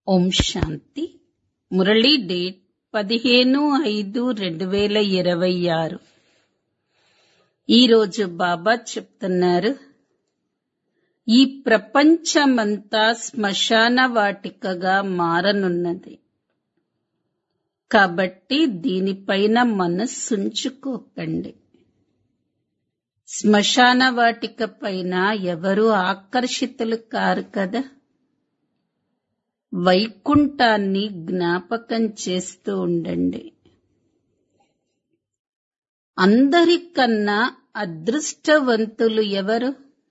ఓం శాంతి Murali date పదిహేను ఐదు రెండు వేల ఇరవై ఆరు ఈరోజు బాబా చెప్తున్నారు ఈ ప్రపంచమంతా శ్మశాన వాటికగా మారనున్నది కాబట్టి దీనిపైన మనస్సుంచుకోకండి శ్మశాన వాటిక పైన ఎవరు ఆకర్షితులు కారు కదా వైకుంఠాన్ని జ్ఞాపకం చేస్తూ ఉండండి అందరికన్నా అదృష్టవంతులు ఎవరు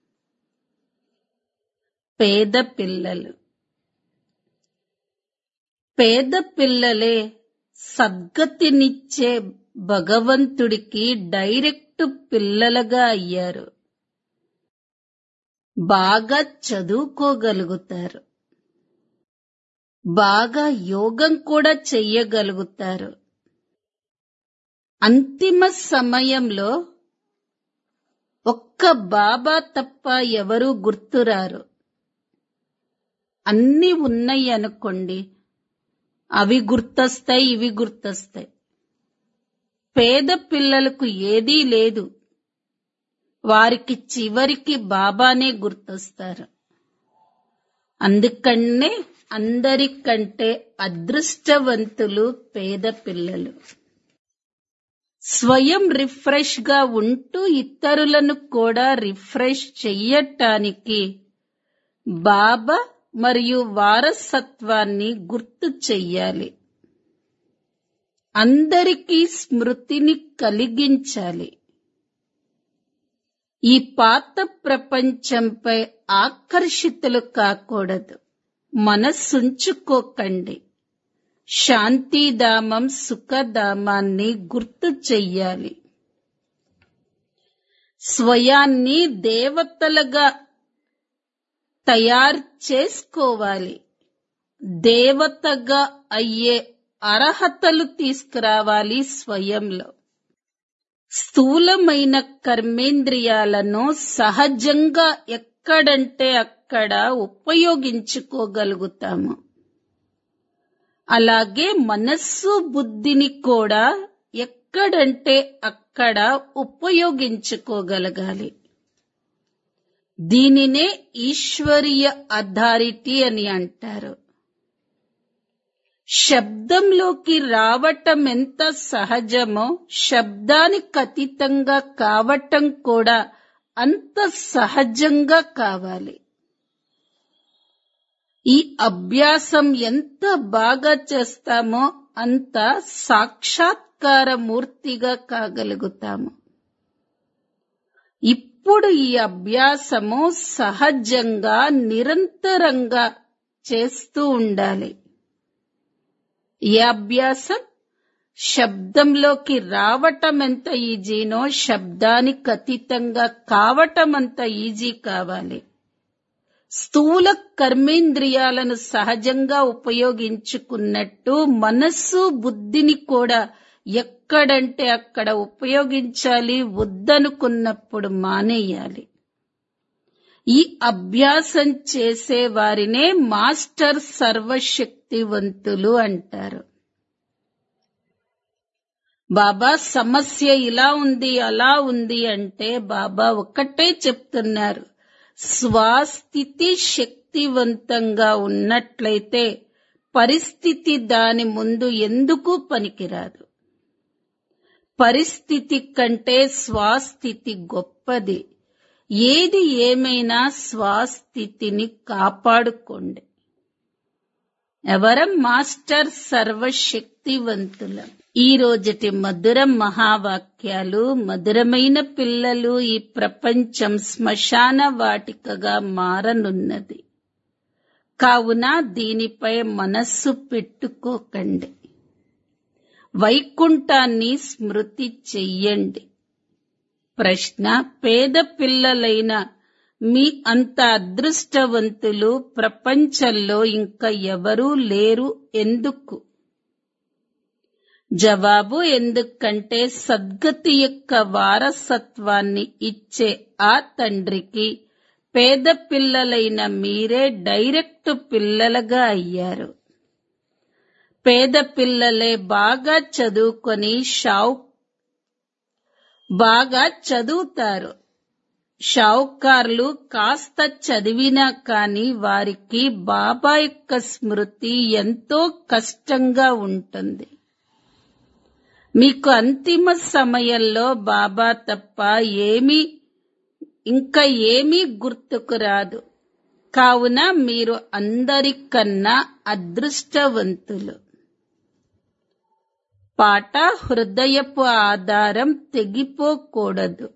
పేద పిల్లలు పేద పిల్లలే సద్గతినిచ్చే భగవంతుడికి డైరెక్ట్ పిల్లలుగా అయ్యారు బాగా చదువుకోగలుగుతారు బాగా యోగం కూడా చెయ్యగలుగుతారు అంతిమ సమయంలో ఒక్క బాబా తప్ప ఎవరూ గుర్తురారు అన్ని ఉన్నాయి అనుకోండి అవి గుర్తొస్తాయి ఇవి గుర్తొస్తాయి పేద పిల్లలకు ఏదీ లేదు వారికి చివరికి బాబానే గుర్తొస్తారు అందుకనే అందరికంటే అదృష్టవంతులు పేద పిల్లలు స్వయం రిఫ్రెష్ గా ఉంటూ ఇతరులను కూడా రిఫ్రెష్ చెయ్యటానికి బాబా మరియు వారసత్వాన్ని గుర్తు చెయ్యాలి అందరికీ స్మృతిని కలిగించాలి ఈ పాత ప్రపంచంపై ఆకర్షితులు కాకూడదు మనస్సుంచుకోకండి శాంతిధామం సుఖధామాన్ని గుర్తు చెయ్యాలి స్వయాన్ని దేవతలుగా తయారు చేసుకోవాలి దేవతగా అయ్యే అర్హతలు తీసుకురావాలి స్వయంలో స్థూలమైన కర్మేంద్రియాలను సహజంగా ఎక్కడంటే అక్కడ ఉపయోగించుకోగలుగుతాము అలాగే మనస్సు బుద్ధిని కూడా ఎక్కడంటే అక్కడ ఉపయోగించుకోగలగాలి దీనినే ఈశ్వరీయ అథారిటీ అని అంటారు శబ్దంలోకి రావటం ఎంత సహజమో శబ్దానికి అతీతంగా కావటం కూడా అంత సహజంగా కావాలి ఈ అభ్యాసం ఎంత బాగా చేస్తామో అంత సాక్షాత్కార మూర్తిగా కాగలుగుతాము ఇప్పుడు ఈ అభ్యాసము సహజంగా నిరంతరంగా చేస్తూ ఉండాలి ఈ అభ్యాసం శబ్దంలోకి రావటం ఎంత ఈజీనో శబ్దానికి అతీతంగా కావటం అంత ఈజీ కావాలి స్థూల కర్మేంద్రియాలను సహజంగా ఉపయోగించుకున్నట్టు మనస్సు బుద్ధిని కూడా ఎక్కడంటే అక్కడ ఉపయోగించాలి వద్దనుకున్నప్పుడు మానేయాలి ఈ అభ్యాసం చేసే వారినే మాస్టర్ సర్వశక్తివంతులు అంటారు బాబా సమస్య ఇలా ఉంది అలా ఉంది అంటే బాబా ఒక్కటే చెప్తున్నారు స్వాస్థితి శక్తివంతంగా ఉన్నట్లయితే పరిస్థితి దాని ముందు ఎందుకు పనికిరాదు పరిస్థితి కంటే స్వాస్థితి గొప్పది ఏది ఏమైనా స్వాస్థితిని కాపాడుకోండి ఎవరం మాస్టర్ సర్వశక్తివంతులం ఈ రోజటి మధుర మహావాక్యాలు మధురమైన పిల్లలు ఈ ప్రపంచం శ్మశాన వాటికగా మారనున్నది కావున దీనిపై మనస్సు పెట్టుకోకండి వైకుంఠాన్ని స్మృతి చెయ్యండి ప్రశ్న పేద పిల్లలైన మీ అంత అదృష్టవంతులు ప్రపంచంలో ఇంకా ఎవరూ లేరు ఎందుకు జవాబు ఎందుకంటే సద్గతి యొక్క వారసత్వాన్ని ఇచ్చే ఆ తండ్రికి పేద పిల్లలైన మీరే డైరెక్ట్ పిల్లలుగా అయ్యారు పేద పిల్లలే బాగా చదువుకొని షావు బాగా చదువుతారు షావుకార్లు కాస్త చదివినా కాని వారికి బాబా యొక్క స్మృతి ఎంతో కష్టంగా ఉంటుంది మీకు అంతిమ సమయంలో బాబా తప్ప ఏమీ ఇంకా ఏమీ గుర్తుకు రాదు కావున మీరు అందరికన్నా అదృష్టవంతులు పాట హృదయపు ఆధారం తెగిపోకూడదు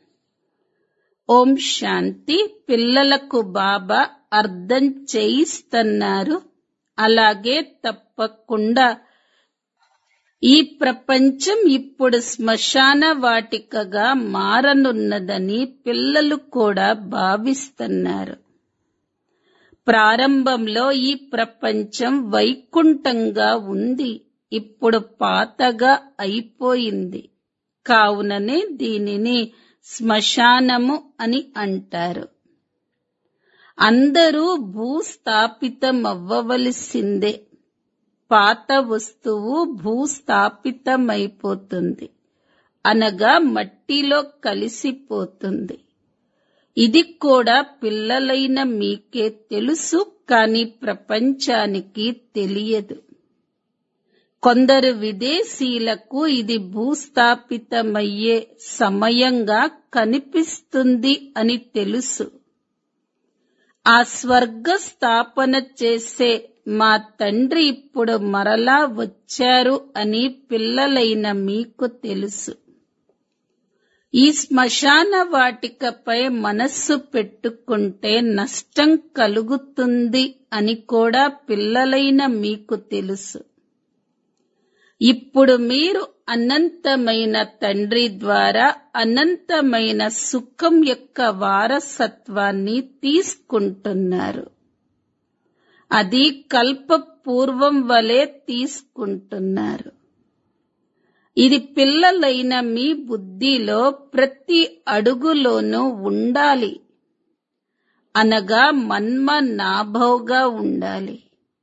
ఓం శాంతి పిల్లలకు బాబా అర్థం చేయిస్తున్నారు అలాగే తప్పకుండా ఈ ప్రపంచం ఇప్పుడు శ్మశాన వాటికగా మారనున్నదని పిల్లలు కూడా భావిస్తున్నారు ప్రారంభంలో ఈ ప్రపంచం వైకుంఠంగా ఉంది ఇప్పుడు పాతగా అయిపోయింది కావుననే దీనిని శ్మశానము అని అంటారు అందరూ భూస్థాపితమవ్వవలసిందే పాత వస్తువు భూస్థాపితమైపోతుంది అనగా మట్టిలో కలిసిపోతుంది ఇది కూడా పిల్లలైన మీకే తెలుసు కాని ప్రపంచానికి తెలియదు కొందరు విదేశీయులకు ఇది భూస్థాపితమయ్యే సమయంగా కనిపిస్తుంది అని తెలుసు ఆ స్వర్గ స్థాపన చేసే మా తండ్రి ఇప్పుడు మరలా వచ్చారు అని పిల్లలైన మీకు తెలుసు ఈ శ్మశాన వాటికపై మనస్సు పెట్టుకుంటే నష్టం కలుగుతుంది అని కూడా పిల్లలైన మీకు తెలుసు ఇప్పుడు మీరు అనంతమైన తండ్రి ద్వారా అనంతమైన సుఖం యొక్క వారసత్వాన్ని తీసుకుంటున్నారు అది కల్ప పూర్వం వలె తీసుకుంటున్నారు ఇది పిల్లలైన మీ బుద్ధిలో ప్రతి అడుగులోనూ ఉండాలి అనగా మన్మ నాభౌగా ఉండాలి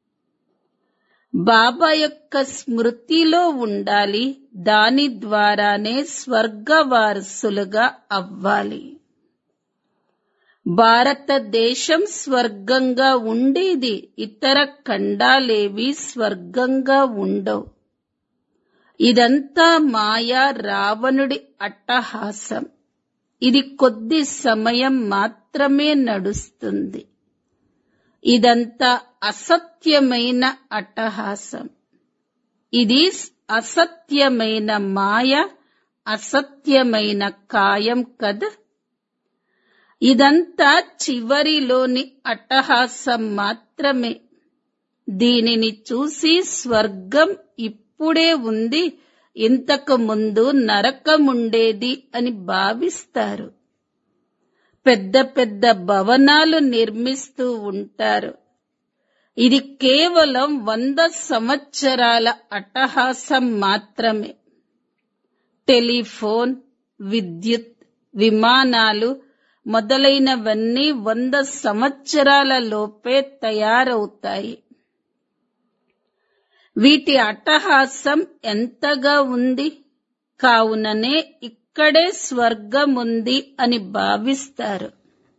బాబా యొక్క స్మృతిలో ఉండాలి దాని ద్వారానే స్వర్గ వారసులుగా అవ్వాలి భారతదేశం స్వర్గంగా ఉండేది ఇతర ఖండాలేవి స్వర్గంగా ఉండవు ఇదంతా మాయా రావణుడి అట్టహాసం ఇది కొద్ది సమయం మాత్రమే నడుస్తుంది ఇదంతా అసత్యమైన అట్టహాసం ఇది అసత్యమైన మాయ అసత్యమైన కాయం కదా ఇదంతా చివరిలోని అట్టహాసం మాత్రమే దీనిని చూసి స్వర్గం ఇప్పుడే ఉంది ఇంతకు ముందు నరకముండేది అని భావిస్తారు పెద్ద పెద్ద భవనాలు నిర్మిస్తూ ఉంటారు ఇది కేవలం వంద సంవత్సరాల అట్టహాసం మాత్రమే టెలిఫోన్ విద్యుత్ విమానాలు మొదలైనవన్నీ వంద సంవత్సరాల లోపే తయారవుతాయి వీటి అట్టహాసం ఎంతగా ఉంది కావుననే ఇక్కడే స్వర్గముంది అని భావిస్తారు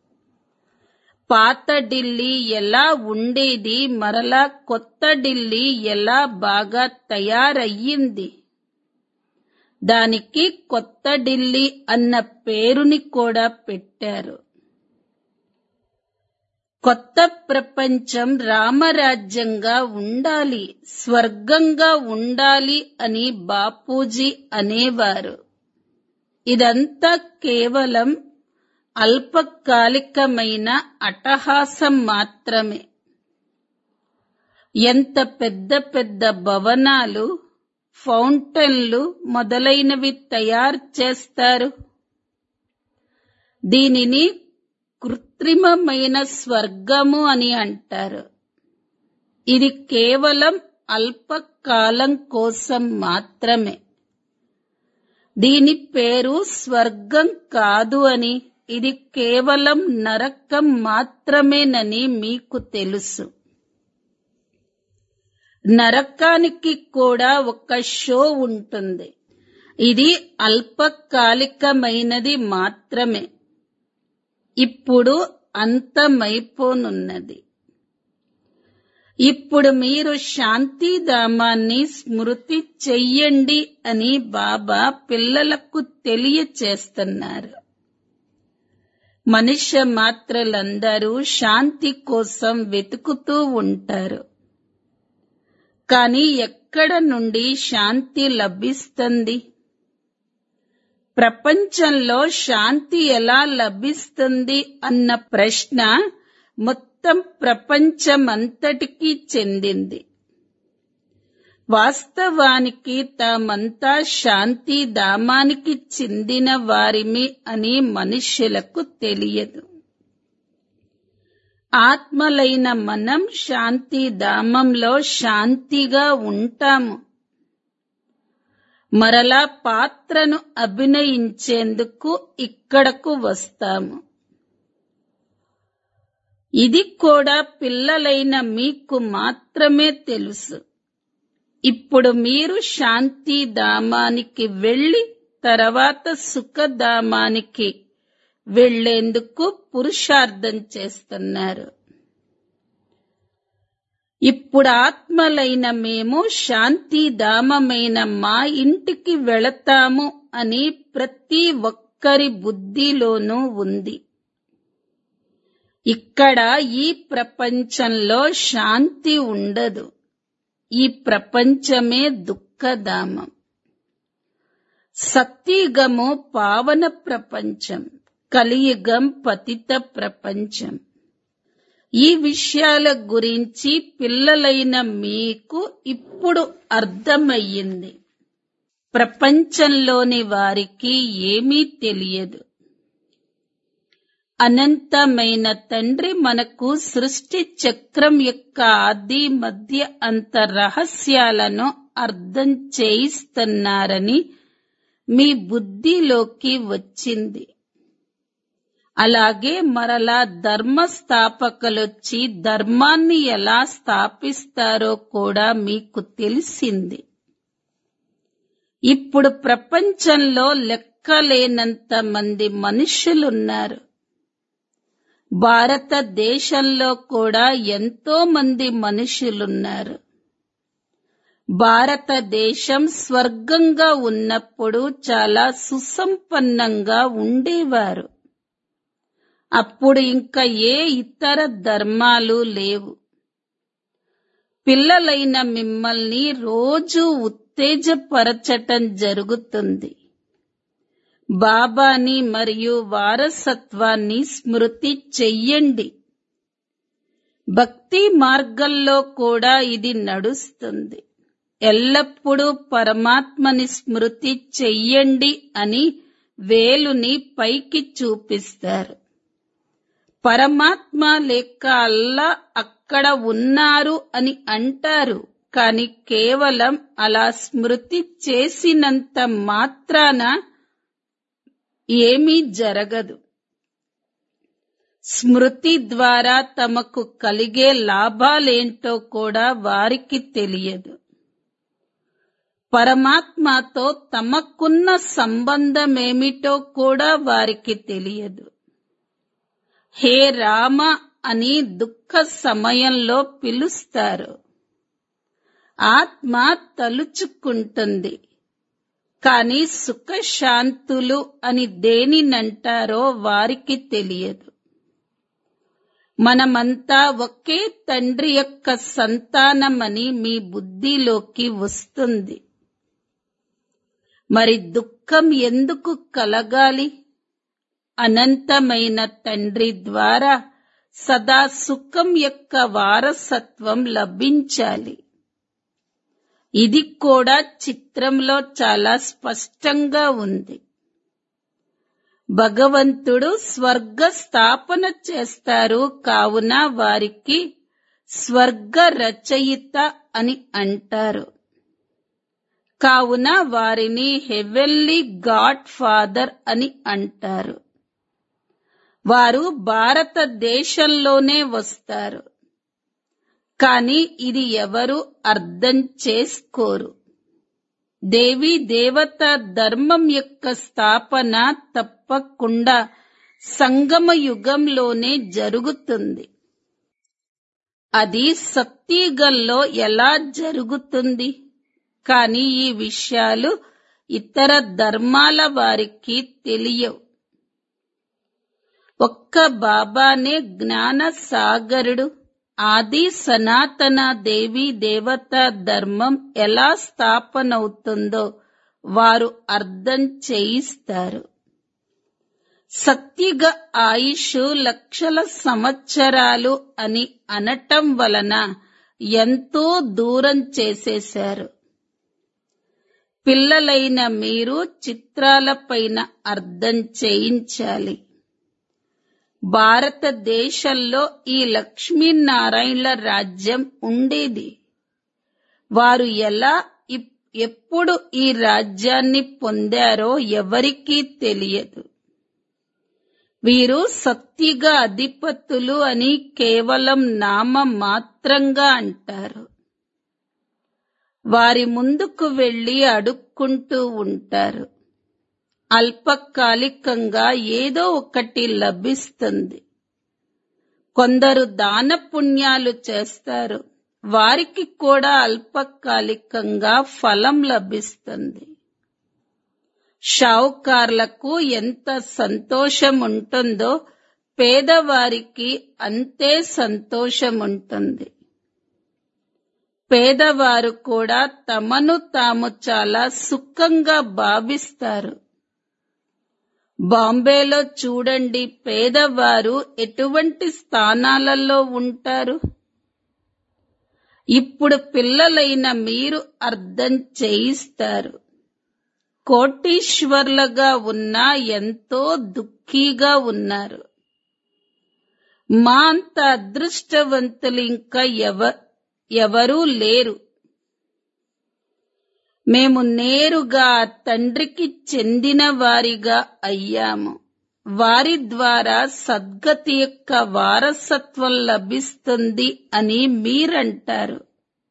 పాత ఢిల్లీ ఎలా ఉండేది మరలా కొత్త ఢిల్లీ ఎలా బాగా తయారయ్యింది దానికి కొత్త ఢిల్లీ అన్న పేరుని కూడా పెట్టారు కొత్త ప్రపంచం రామరాజ్యంగా ఉండాలి స్వర్గంగా ఉండాలి అని బాపూజీ అనేవారు ఇదంతా కేవలం అల్పకాలికమైన అట్టహాసం మాత్రమే ఎంత పెద్ద పెద్ద భవనాలు ఫౌంటైన్లు మొదలైనవి తయారు చేస్తారు దీనిని కృత్రిమమైన స్వర్గము అని అంటారు ఇది కేవలం అల్పకాలం కోసం మాత్రమే దీని పేరు స్వర్గం కాదు అని ఇది కేవలం నరకం మాత్రమేనని మీకు తెలుసు నరకానికి కూడా ఒక షో ఉంటుంది ఇది అల్పకాలికమైనది మాత్రమే ఇప్పుడు అంతమైపోనున్నది ఇప్పుడు మీరు శాంతిధామాన్ని స్మృతి చెయ్యండి అని బాబా పిల్లలకు తెలియచేస్తున్నారు మనుష్య మాత్రలందరూ శాంతి కోసం వెతుకుతూ ఉంటారు కానీ ఎక్కడ నుండి శాంతి లభిస్తుంది ప్రపంచంలో శాంతి ఎలా లభిస్తుంది అన్న ప్రశ్న మొత్తం ప్రపంచమంతటికీ చెందింది వాస్తవానికి తామంతా శాంతి ధామానికి చెందిన వారిమి అని మనుష్యులకు తెలియదు ఆత్మలైన మనం శాంతి ధామంలో శాంతిగా ఉంటాము మరలా పాత్రను అభినయించేందుకు ఇక్కడకు వస్తాము ఇది కూడా పిల్లలైన మీకు మాత్రమే తెలుసు ఇప్పుడు మీరు శాంతి ధామానికి వెళ్లి తర్వాత సుఖధామానికి వెళ్లేందుకు పురుషార్థం చేస్తున్నారు ఇప్పుడు ఆత్మలైన మేము శాంతిధామమైన మా ఇంటికి వెళతాము అని ప్రతి ఒక్కరి బుద్ధిలోనూ ఉంది ఇక్కడ ఈ ప్రపంచంలో శాంతి ఉండదు ఈ ప్రపంచమే దుఃఖధామం సత్యగము పావన ప్రపంచం కలియుగం పతిత ప్రపంచం ఈ విషయాల గురించి పిల్లలైన మీకు ఇప్పుడు అర్థమయ్యింది ప్రపంచంలోని వారికి ఏమీ తెలియదు అనంతమైన తండ్రి మనకు సృష్టి చక్రం యొక్క ఆది మధ్య అంత రహస్యాలను అర్థం చేయిస్తున్నారని మీ బుద్ధిలోకి వచ్చింది అలాగే మరలా ధర్మ స్థాపకులొచ్చి ధర్మాన్ని ఎలా స్థాపిస్తారో కూడా మీకు తెలిసింది ఇప్పుడు ప్రపంచంలో లెక్కలేనంత మంది మనుషులున్నారు భారతదేశంలో కూడా ఎంతో మంది మనుషులున్నారు భారతదేశం స్వర్గంగా ఉన్నప్పుడు చాలా సుసంపన్నంగా ఉండేవారు అప్పుడు ఇంకా ఏ ఇతర ధర్మాలు లేవు పిల్లలైన మిమ్మల్ని రోజు ఉత్తేజపరచటం జరుగుతుంది బాబాని మరియు వారసత్వాన్ని స్మృతి చెయ్యండి భక్తి మార్గంలో కూడా ఇది నడుస్తుంది ఎల్లప్పుడూ పరమాత్మని స్మృతి చెయ్యండి అని వేలుని పైకి చూపిస్తారు పరమాత్మ లేక అల్లా అక్కడ ఉన్నారు అని అంటారు కాని కేవలం అలా స్మృతి చేసినంత మాత్రాన ఏమీ జరగదు స్మృతి ద్వారా తమకు కలిగే లాభాలేంటో కూడా వారికి తెలియదు పరమాత్మతో తమకున్న సంబంధమేమిటో కూడా వారికి తెలియదు హే రామ అని దుఃఖ సమయంలో పిలుస్తారు ఆత్మ తలుచుకుంటుంది కాని సుఖశాంతులు అని దేనినంటారో వారికి తెలియదు మనమంతా ఒకే తండ్రి యొక్క సంతానమని మీ బుద్ధిలోకి వస్తుంది మరి దుఃఖం ఎందుకు కలగాలి అనంతమైన తండ్రి ద్వారా సదా సుఖం యొక్క వారసత్వం లభించాలి ఇది కూడా చిత్రంలో చాలా స్పష్టంగా ఉంది భగవంతుడు స్వర్గ స్థాపన చేస్తారు కావున వారికి స్వర్గ రచయిత అని అంటారు కావున వారిని హెవెల్లీ గాడ్ ఫాదర్ అని అంటారు వారు భారతదేశంలోనే వస్తారు కానీ ఇది ఎవరు అర్థం చేసుకోరు దేవి దేవత ధర్మం యొక్క స్థాపన తప్పకుండా సంగమ యుగంలోనే జరుగుతుంది అది సత్యగల్లో ఎలా జరుగుతుంది కానీ ఈ విషయాలు ఇతర ధర్మాల వారికి తెలియవు ఒక్క బాబానే జ్ఞాన సాగరుడు ఆది సనాతన దేవి దేవత ధర్మం ఎలా స్థాపనవుతుందో వారు అర్థం చేయిస్తారు సత్యగ ఆయుష్ లక్షల సంవత్సరాలు అని అనటం వలన ఎంతో దూరం చేసేశారు పిల్లలైన మీరు చిత్రాలపైన అర్థం చేయించాలి భారతదేశంలో ఈ లక్ష్మీనారాయణల రాజ్యం ఉండేది వారు ఎలా ఇప్- ఎప్పుడు ఈ రాజ్యాన్ని పొందారో ఎవరికీ తెలియదు వీరు సత్తిగా అధిపతులు అని కేవలం నామ మాత్రంగా అంటారు వారి ముందుకు వెళ్లి అడుక్కుంటూ ఉంటారు అల్పకాలికంగా ఏదో ఒకటి లభిస్తుంది కొందరు దాన పుణ్యాలు చేస్తారు వారికి కూడా అల్పకాలికంగా ఫలం లభిస్తుంది షావుకార్లకు ఎంత సంతోషం ఉంటుందో పేదవారికి అంతే సంతోషం ఉంటుంది పేదవారు కూడా తమను తాము చాలా సుఖంగా భావిస్తారు బాంబేలో చూడండి పేదవారు ఎటువంటి స్థానాలలో ఉంటారు ఇప్పుడు పిల్లలైన మీరు అర్థం చేయిస్తారు కోటీశ్వర్లుగా ఉన్నా ఎంతో దుఃఖీగా ఉన్నారు మా అంత అదృష్టవంతులు ఇంకా ఎవ ఎవరూ లేరు మేము నేరుగా ఆ తండ్రికి చెందిన వారిగా అయ్యాము వారి ద్వారా సద్గతి యొక్క వారసత్వం లభిస్తుంది అని మీరంటారు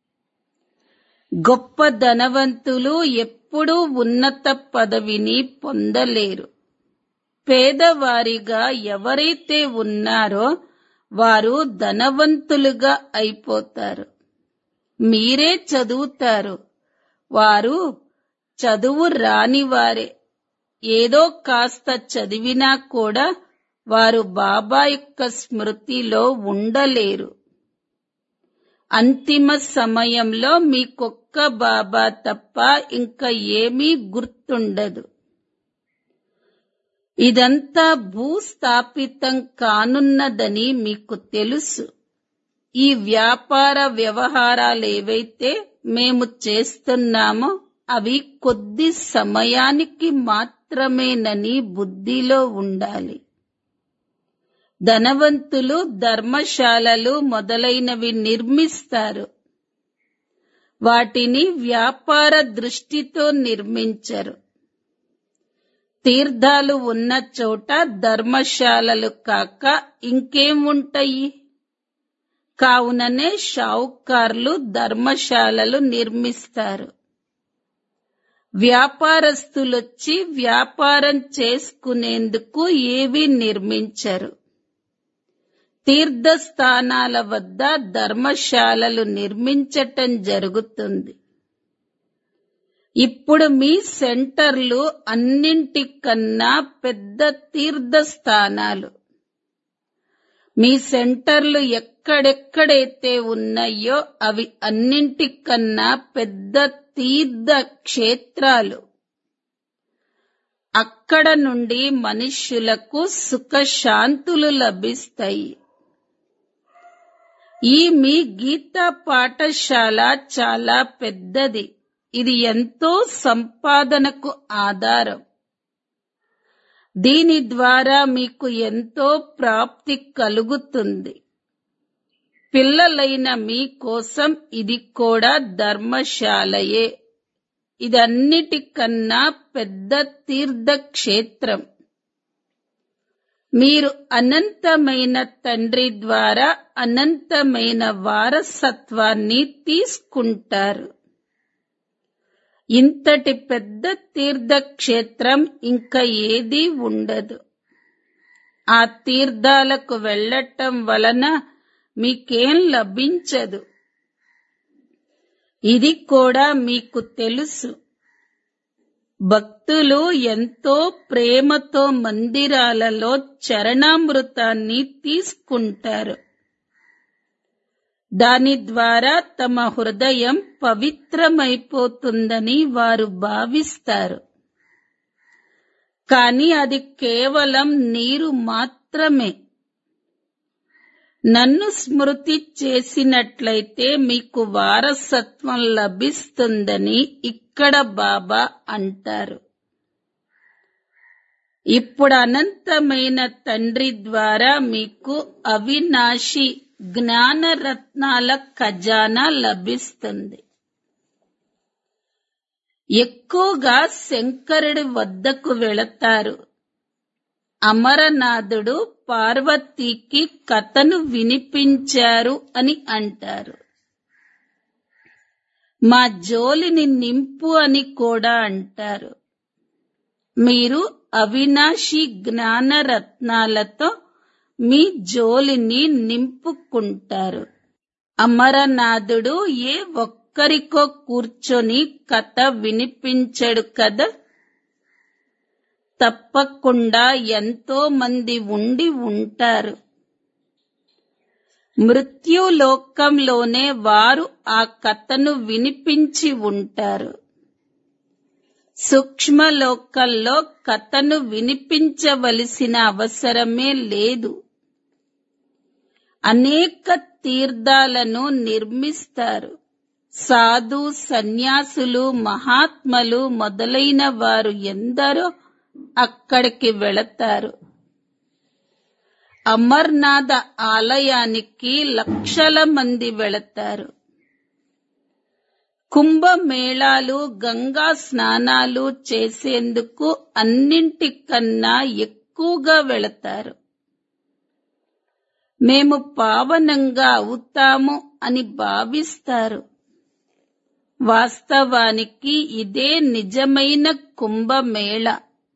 గొప్ప ధనవంతులు ఎప్పుడూ ఉన్నత పదవిని పొందలేరు పేదవారిగా ఎవరైతే ఉన్నారో వారు ధనవంతులుగా అయిపోతారు మీరే చదువుతారు వారు చదువు రానివారే ఏదో కాస్త చదివినా కూడా వారు బాబా యొక్క స్మృతిలో ఉండలేరు అంతిమ సమయంలో మీకొక్క బాబా తప్ప ఇంకా ఏమీ గుర్తుండదు ఇదంతా భూస్థాపితం కానున్నదని మీకు తెలుసు ఈ వ్యాపార వ్యవహారాలేవైతే మేము చేస్తున్నామో అవి కొద్ది సమయానికి మాత్రమేనని బుద్ధిలో ఉండాలి ధనవంతులు ధర్మశాలలు మొదలైనవి నిర్మిస్తారు వాటిని వ్యాపార దృష్టితో నిర్మించరు తీర్థాలు ఉన్న చోట ధర్మశాలలు కాక ఇంకేం ఉంటాయి కావుననే షావుకార్లు ధర్మశాలలు నిర్మిస్తారు వ్యాపారస్తులొచ్చి వ్యాపారం చేసుకునేందుకు ఏవి నిర్మించరు తీర్థస్థానాల వద్ద ధర్మశాలలు నిర్మించటం జరుగుతుంది ఇప్పుడు మీ సెంటర్లు అన్నింటికన్నా పెద్ద తీర్థస్థానాలు మీ సెంటర్లు ఎక్కడెక్కడైతే ఉన్నాయో అవి అన్నింటికన్నా పెద్ద తీర్థ క్షేత్రాలు అక్కడ నుండి మనుష్యులకు సుఖశాంతులు లభిస్తాయి ఈ మీ గీతా పాఠశాల చాలా పెద్దది ఇది ఎంతో సంపాదనకు ఆధారం దీని ద్వారా మీకు ఎంతో ప్రాప్తి కలుగుతుంది పిల్లలైన మీ కోసం ఇది కూడా ధర్మశాలయే ఇదన్నిటికన్నా పెద్ద తీర్థక్షేత్రం మీరు అనంతమైన తండ్రి ద్వారా అనంతమైన వారసత్వాన్ని తీసుకుంటారు ఇంతటి పెద్ద తీర్థక్షేత్రం ఇంకా ఏదీ ఉండదు ఆ తీర్థాలకు వెళ్ళటం వలన మీకేం లభించదు ఇది కూడా మీకు తెలుసు భక్తులు ఎంతో ప్రేమతో మందిరాలలో చరణామృతాన్ని తీసుకుంటారు దాని ద్వారా తమ హృదయం పవిత్రమైపోతుందని వారు భావిస్తారు కానీ అది కేవలం నీరు మాత్రమే నన్ను స్మృతి చేసినట్లయితే మీకు వారసత్వం లభిస్తుందని ఇక్కడ బాబా అంటారు ఇప్పుడు అనంతమైన తండ్రి ద్వారా మీకు అవినాశి జ్ఞానరత్నాల ఖజానా లభిస్తుంది ఎక్కువగా శంకరుడి వద్దకు వెళతారు అమరనాథుడు పార్వతీకి కథను వినిపించారు అని అంటారు మా జోలిని నింపు అని కూడా అంటారు మీరు అవినాశి జ్ఞాన రత్నాలతో మీ జోలిని నింపుకుంటారు అమరనాథుడు ఏ ఒక్కరికో కూర్చొని కథ వినిపించడు కదా తప్పకుండా ఎంతో మంది ఉండి ఉంటారు మృత్యులోకంలోనే వారు ఆ కథను వినిపించి ఉంటారు సూక్ష్మలోకంలో కథను వినిపించవలసిన అవసరమే లేదు అనేక తీర్థాలను నిర్మిస్తారు సాధు సన్యాసులు మహాత్మలు మొదలైన వారు ఎందరో అక్కడికి వెళతారు అమర్నాథ ఆలయానికి లక్షల మంది వెళతారు కుంభమేళాలు గంగా స్నానాలు చేసేందుకు అన్నింటికన్నా ఎక్కువగా వెళతారు మేము పావనంగా అవుతాము అని భావిస్తారు వాస్తవానికి ఇదే నిజమైన కుంభమేళ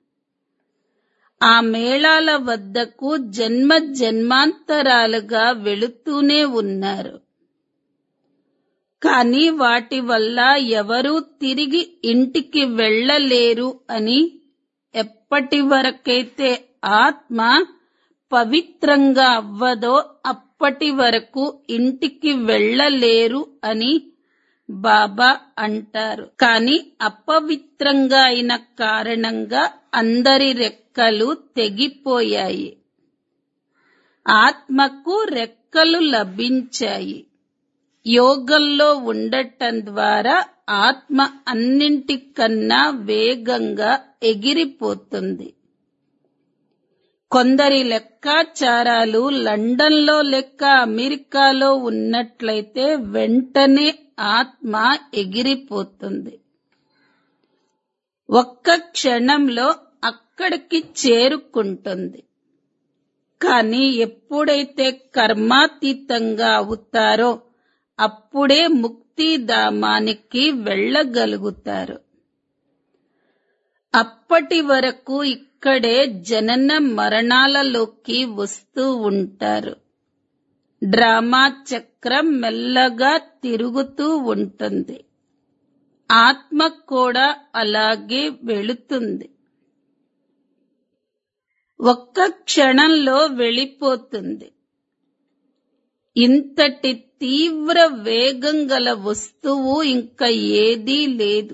ఆ మేళాల వద్దకు జన్మ జన్మాంతరాలుగా వెళుతూనే ఉన్నారు కానీ వాటి వల్ల ఎవరూ తిరిగి ఇంటికి వెళ్ళలేరు అని ఎప్పటి వరకైతే ఆత్మ పవిత్రంగా అవ్వదో అప్పటి వరకు ఇంటికి వెళ్ళలేరు అని బాబా అంటారు కానీ అపవిత్రంగా అయిన కారణంగా అందరి రెక్కలు తెగిపోయాయి ఆత్మకు రెక్కలు లభించాయి యోగంలో ఉండటం ద్వారా ఆత్మ అన్నింటికన్నా వేగంగా ఎగిరిపోతుంది కొందరి లెక్కాచారాలు లండన్లో లెక్క అమెరికాలో ఉన్నట్లయితే వెంటనే ఆత్మ ఎగిరిపోతుంది ఒక్క క్షణంలో అక్కడికి చేరుకుంటుంది కానీ ఎప్పుడైతే కర్మాతీతంగా అవుతారో అప్పుడే ముక్తిధామానికి వెళ్ళగలుగుతారు అప్పటి వరకు ఇక్కడే జనన మరణాలలోకి వస్తూ ఉంటారు డ్రామా చక్రం మెల్లగా తిరుగుతూ ఉంటుంది ఆత్మ కూడా అలాగే వెళుతుంది ఒక్క క్షణంలో వెళ్ళిపోతుంది ఇంతటి తీవ్ర వేగం గల వస్తువు ఇంకా ఏదీ లేదు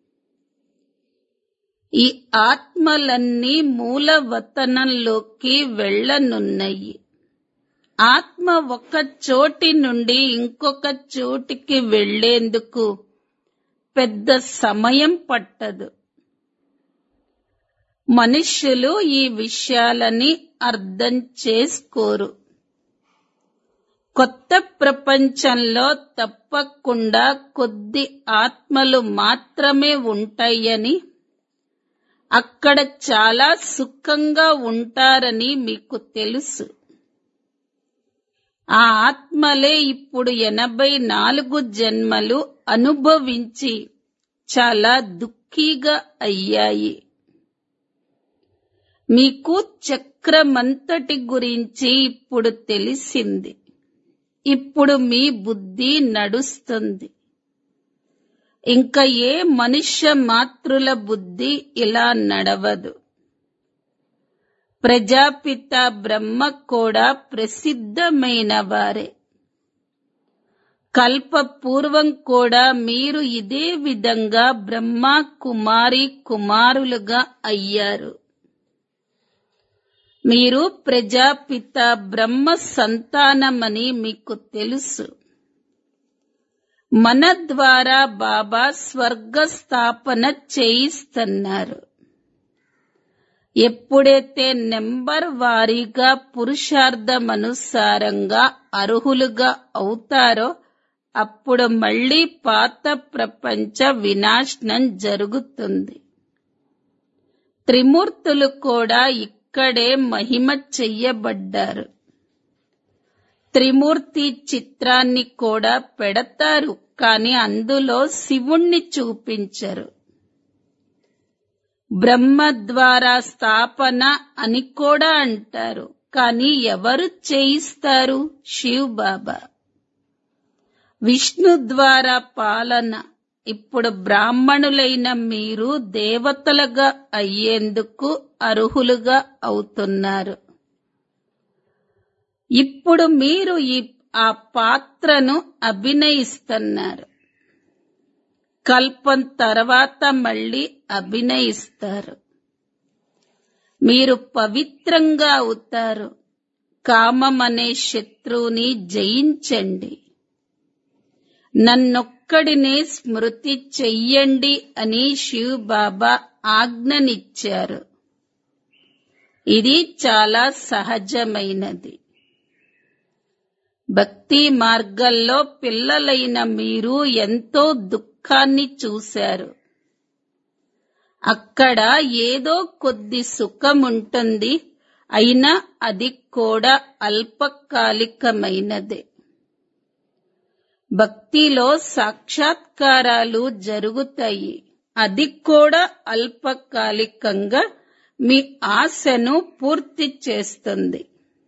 ఈ ఆత్మలన్నీ మూలవతనంలోకి వెళ్ళనున్నాయి ఆత్మ ఒక చోటి నుండి ఇంకొక చోటికి వెళ్లేందుకు పెద్ద సమయం పట్టదు మనుష్యులు ఈ విషయాలని అర్థం చేసుకోరు కొత్త ప్రపంచంలో తప్పకుండా కొద్ది ఆత్మలు మాత్రమే ఉంటాయని అక్కడ చాలా సుఖంగా ఉంటారని మీకు తెలుసు ఆ ఆత్మలే ఇప్పుడు ఎనభై నాలుగు జన్మలు అనుభవించి చాలా దుఃఖీగా అయ్యాయి మీకు చక్రమంతటి గురించి ఇప్పుడు తెలిసింది ఇప్పుడు మీ బుద్ధి నడుస్తుంది ఇంకా ఏ మనుష్య మాతృల బుద్ధి ఇలా నడవదు ప్రజాపిత బ్రహ్మ కూడా ప్రసిద్ధమైన వారే కల్ప పూర్వం కూడా మీరు ఇదే విధంగా బ్రహ్మ కుమారి కుమారులుగా అయ్యారు మీరు ప్రజాపిత బ్రహ్మ సంతానమని మీకు తెలుసు మన ద్వారా బాబా స్వర్గ స్థాపన చేయిస్తున్నారు ఎప్పుడైతే నెంబర్ వారీగా పురుషార్థమనుసారంగా అర్హులుగా అవుతారో అప్పుడు మళ్ళీ పాత ప్రపంచ వినాశనం జరుగుతుంది త్రిమూర్తులు కూడా ఇక్కడే మహిమ చెయ్యబడ్డారు త్రిమూర్తి చిత్రాన్ని కూడా పెడతారు కానీ అందులో శివుణ్ణి చూపించరు బ్రహ్మ ద్వారా స్థాపన అని కూడా అంటారు కానీ ఎవరు చేయిస్తారు శివ్ బాబా విష్ణు ద్వారా పాలన ఇప్పుడు బ్రాహ్మణులైన మీరు దేవతలుగా అయ్యేందుకు అర్హులుగా అవుతున్నారు ఇప్పుడు మీరు ఈ ఆ పాత్రను అభినయిస్తున్నారు కల్పం తర్వాత మళ్ళీ అభినయిస్తారు మీరు పవిత్రంగా అవుతారు కామం అనే శత్రువుని జయించండి నన్నొక్కడినే స్మృతి చెయ్యండి అని శివ్ బాబా ఆజ్ఞనిచ్చారు ఇది చాలా సహజమైనది భక్తి మార్గంలో పిల్లలైన మీరు ఎంతో దుఃఖాన్ని చూశారు అక్కడ ఏదో కొద్ది సుఖం ఉంటుంది అయినా అది కూడా అల్పకాలికమైనదే భక్తిలో సాక్షాత్కారాలు జరుగుతాయి అది కూడా అల్పకాలికంగా మీ ఆశను పూర్తి చేస్తుంది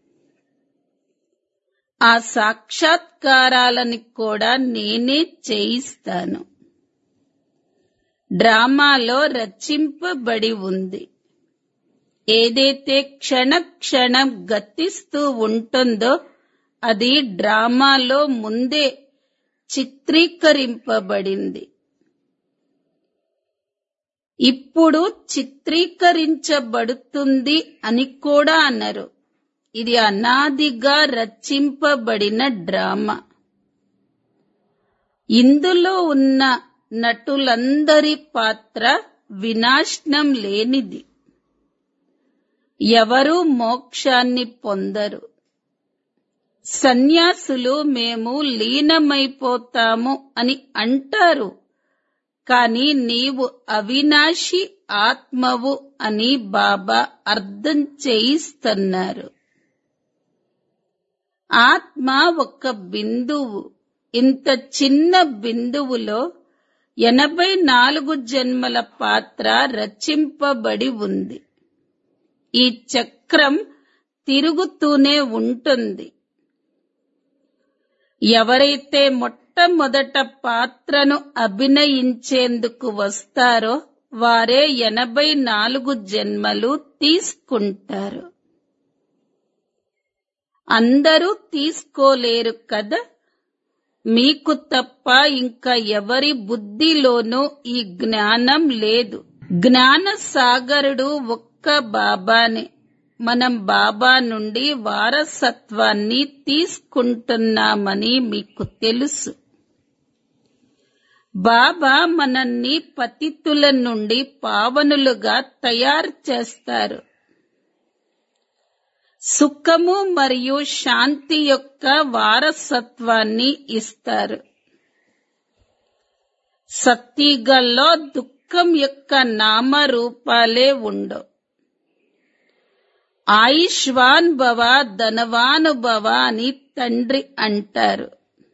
ఆ సాక్షాత్కారాలని కూడా నేనే చేయిస్తాను డ్రామాలో రచింపబడి ఉంది ఏదైతే క్షణ క్షణం గతిస్తూ ఉంటుందో అది డ్రామాలో ముందే చిత్రీకరింపబడింది ఇప్పుడు చిత్రీకరించబడుతుంది అని కూడా అన్నారు ఇది అనాదిగా రచింపబడిన డ్రామా ఇందులో ఉన్న నటులందరి పాత్ర వినాశనం లేనిది ఎవరు మోక్షాన్ని పొందరు సన్యాసులు మేము లీనమైపోతాము అని అంటారు కాని నీవు అవినాశి ఆత్మవు అని బాబా అర్థం చేయిస్తున్నారు ఆత్మ ఒక బిందువు ఇంత చిన్న బిందువులో ఎనభై నాలుగు జన్మల పాత్ర రచింపబడి ఉంది ఈ చక్రం తిరుగుతూనే ఉంటుంది ఎవరైతే మొట్టమొదట పాత్రను అభినయించేందుకు వస్తారో వారే ఎనభై నాలుగు జన్మలు తీసుకుంటారు అందరూ తీసుకోలేరు కదా మీకు తప్ప ఇంకా ఎవరి బుద్ధిలోనూ ఈ జ్ఞానం లేదు జ్ఞాన సాగరుడు ఒక్క బాబానే మనం బాబా నుండి వారసత్వాన్ని తీసుకుంటున్నామని మీకు తెలుసు బాబా మనల్ని పతితుల నుండి పావనులుగా తయారు చేస్తారు సుఖము మరియు శాంతి యొక్క వారసత్వాన్ని ఇస్తారు సత్తిగల్లో దుఃఖ లోకం యొక్క నామరూపాలే ఉండవు ఆయుష్వాన్ భవ ధనవాను భవ అని తండ్రి అంటారు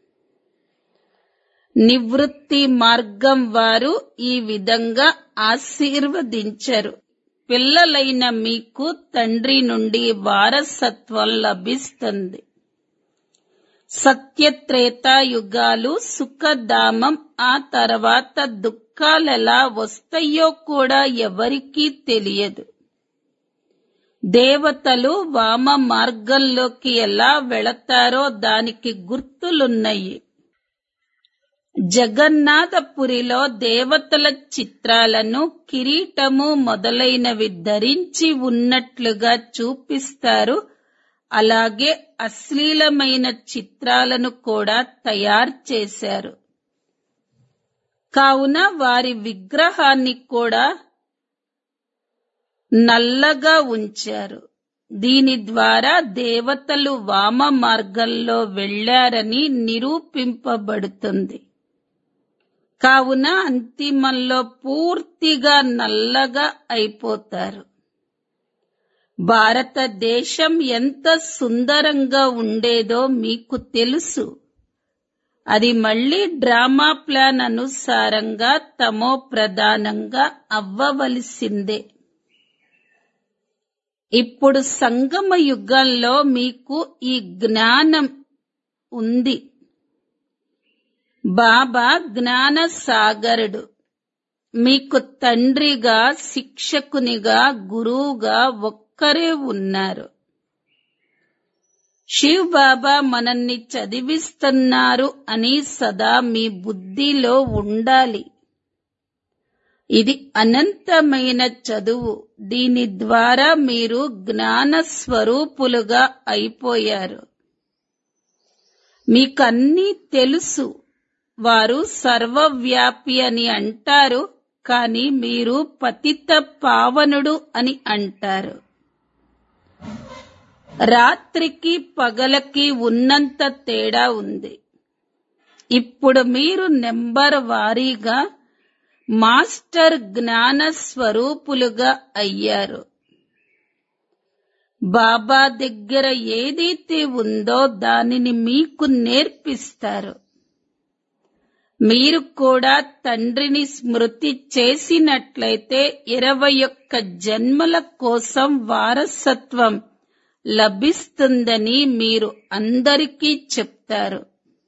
నివృత్తి మార్గం వారు ఈ విధంగా ఆశీర్వదించరు పిల్లలైన మీకు తండ్రి నుండి వారసత్వం లభిస్తుంది సత్యత్రేతాయుగాలు సుఖధామం ఆ తర్వాత దుఃఖాలెలా వస్తాయో కూడా ఎవరికీ తెలియదు దేవతలు వామ మార్గంలోకి ఎలా వెళతారో దానికి గుర్తులున్నాయి జగన్నాథపురిలో దేవతల చిత్రాలను కిరీటము మొదలైనవి ధరించి ఉన్నట్లుగా చూపిస్తారు అలాగే అశ్లీలమైన చిత్రాలను కూడా తయారు చేశారు కావున వారి విగ్రహాన్ని కూడా నల్లగా ఉంచారు దీని ద్వారా దేవతలు వామ మార్గంలో వెళ్లారని నిరూపింపబడుతుంది కావున అంతిమంలో పూర్తిగా నల్లగా అయిపోతారు భారతదేశం ఎంత సుందరంగా ఉండేదో మీకు తెలుసు అది మళ్ళీ డ్రామా ప్లాన్ అనుసారంగా తమో ప్రధానంగా అవ్వవలసిందే ఇప్పుడు సంగమ యుగంలో మీకు ఈ జ్ఞానం ఉంది బాబా జ్ఞాన సాగరుడు మీకు తండ్రిగా శిక్షకునిగా గురువుగా ఒక్కరే ఉన్నారు శివ్ బాబా మనల్ని చదివిస్తున్నారు అని సదా మీ బుద్ధిలో ఉండాలి ఇది అనంతమైన చదువు దీని ద్వారా మీరు జ్ఞాన స్వరూపులుగా అయిపోయారు మీకన్నీ తెలుసు వారు సర్వవ్యాపి అని అంటారు కానీ మీరు పతిత పావనుడు అని అంటారు రాత్రికి పగలకి ఉన్నంత తేడా ఉంది ఇప్పుడు మీరు నెంబర్ వారీగా మాస్టర్ జ్ఞాన స్వరూపులుగా అయ్యారు బాబా దగ్గర ఏదైతే ఉందో దానిని మీకు నేర్పిస్తారు మీరు కూడా తండ్రిని స్మృతి చేసినట్లయితే ఇరవై ఒక్క జన్మల కోసం వారసత్వం లభిస్తుందని మీరు అందరికీ చెప్తారు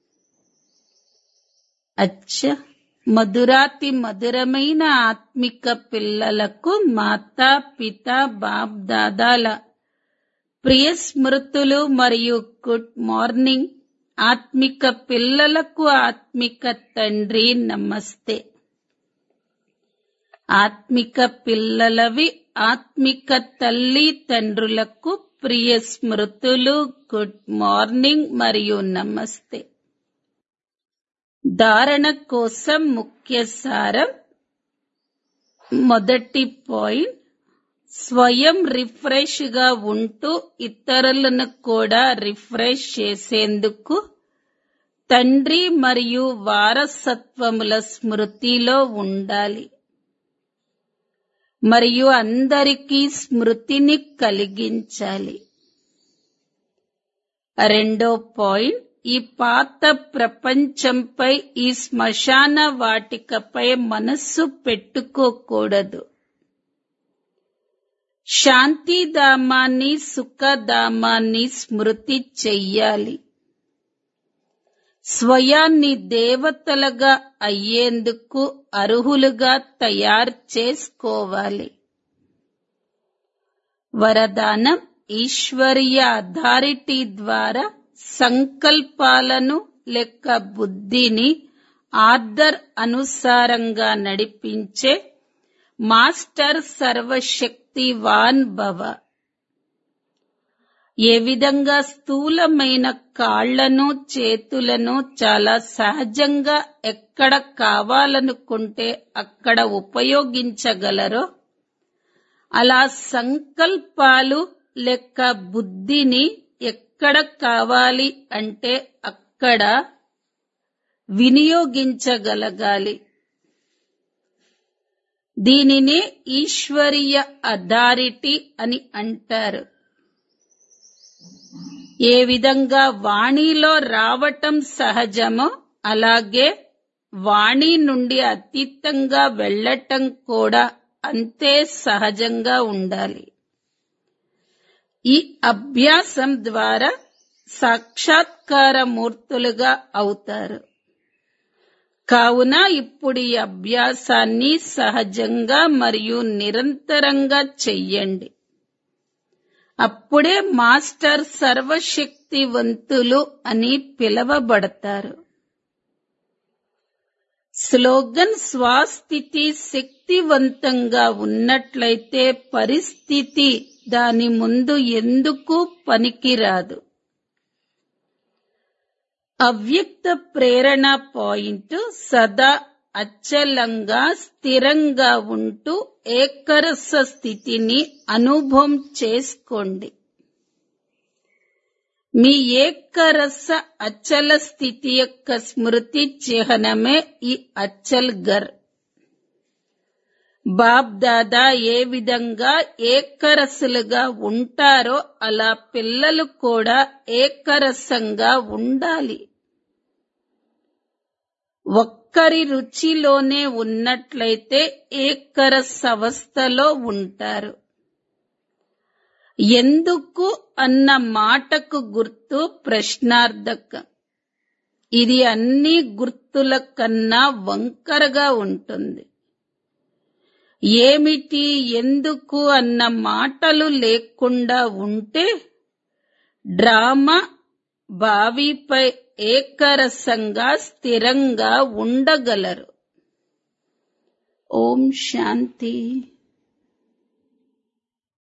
అచ్చ మధురాతి మధురమైన ఆత్మిక పిల్లలకు మాతా పిత బాప్ దాదాల ప్రియ స్మృతులు మరియు గుడ్ మార్నింగ్ ఆత్మిక పిల్లలకు ఆత్మిక తండ్రి నమస్తే ఆత్మిక పిల్లలవి ఆత్మిక తల్లి తండ్రులకు ప్రియ స్మృతులు గుడ్ మార్నింగ్ మరియు నమస్తే ధారణ కోసం ముఖ్య సారం మొదటి పాయింట్ స్వయం రిఫ్రెష్ గా ఉంటూ ఇతరులను కూడా రిఫ్రెష్ చేసేందుకు తండ్రి మరియు వారసత్వముల స్మృతిలో ఉండాలి మరియు అందరికీ స్మృతిని కలిగించాలి రెండో పాయింట్ ఈ పాత ప్రపంచంపై ఈ శ్మశాన వాటికపై మనస్సు పెట్టుకోకూడదు శాంతిధామాన్ని సుఖధామాన్ని స్మృతి చెయ్యాలి స్వయాన్ని దేవతలుగా అయ్యేందుకు అర్హులుగా తయారు చేసుకోవాలి వరదానం ఈశ్వరీయ అథారిటీ ద్వారా సంకల్పాలను లెక్క బుద్ధిని ఆర్డర్ అనుసారంగా నడిపించే మాస్టర్ సర్వశక్తివాన్ భవ ఏ విధంగా స్థూలమైన కాళ్లను చేతులను చాలా సహజంగా ఎక్కడ కావాలనుకుంటే అక్కడ ఉపయోగించగలరో అలా సంకల్పాలు లెక్క బుద్ధిని ఎక్కడ కావాలి అంటే అక్కడ వినియోగించగలగాలి దీనినే ఈశ్వరీయ అథారిటీ అని అంటారు ఏ విధంగా వాణిలో రావటం సహజమో అలాగే వాణి నుండి అతీతంగా వెళ్ళటం కూడా అంతే సహజంగా ఉండాలి ఈ అభ్యాసం ద్వారా సాక్షాత్కార మూర్తులుగా అవుతారు కావున ఇప్పుడు ఈ అభ్యాసాన్ని సహజంగా మరియు నిరంతరంగా చెయ్యండి అప్పుడే మాస్టర్ సర్వశక్తివంతులు అని పిలవబడతారు స్లోగన్ స్వాస్థితి శక్తివంతంగా ఉన్నట్లయితే పరిస్థితి దాని ముందు ఎందుకు పనికిరాదు అవ్యక్త ప్రేరణ పాయింట్ సదా అచలంగా స్థిరంగా ఉంటూ ఏకరస స్థితిని అనుభవం చేసుకోండి మీ ఏకరస అచల స్థితి యొక్క స్మృతి చిహ్నమే ఈ అచల్ గర్ బాబ్ దాదా ఏ విధంగా ఏకరసులుగా ఉంటారో అలా పిల్లలు కూడా ఏకరసంగా ఉండాలి ఒక్కరి రుచిలోనే ఉన్నట్లయితే ఏకరస అవస్థలో ఉంటారు ఎందుకు అన్న మాటకు గుర్తు ప్రశ్నార్థకం ఇది అన్ని గుర్తుల కన్నా వంకరగా ఉంటుంది ఏమిటి ఎందుకు అన్న మాటలు లేకుండా ఉంటే డ్రామా బావిపై ఏకరసంగా స్థిరంగా ఉండగలరు ఓం శాంతి